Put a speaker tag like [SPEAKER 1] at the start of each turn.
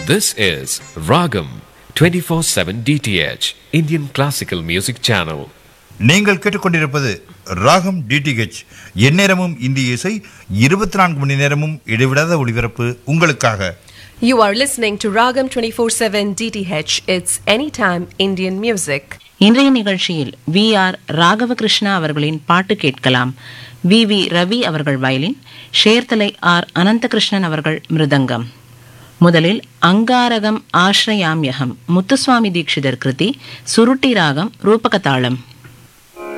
[SPEAKER 1] This is Ragam 24/7 DTH Indian Classical Music Channel.
[SPEAKER 2] நீங்கள் கேட்டுக்கொண்டிருப்பது ராகம் டிடிஹெச் எந்நேரமும் இந்திய இசை இருபத்தி நான்கு மணி நேரமும் இடைவிடாத ஒளிபரப்பு உங்களுக்காக
[SPEAKER 3] You are listening to Ragam 24/7 DTH. It's anytime Indian music.
[SPEAKER 4] இன்றைய நிகழ்ச்சியில் வி ஆர் ராகவகிருஷ்ணா அவர்களின் பாட்டு கேட்கலாம் வி வி ரவி அவர்கள் வயலின் ஷேர்தலை ஆர் அனந்தகிருஷ்ணன் அவர்கள் மிருதங்கம் முதலில் அங்காரகம் ஆශ්‍රයාම්யகம் முத்துசுவாமி தீட்சிதர் கிருதி சுருட்டி ராகம் ரூபகதாளம்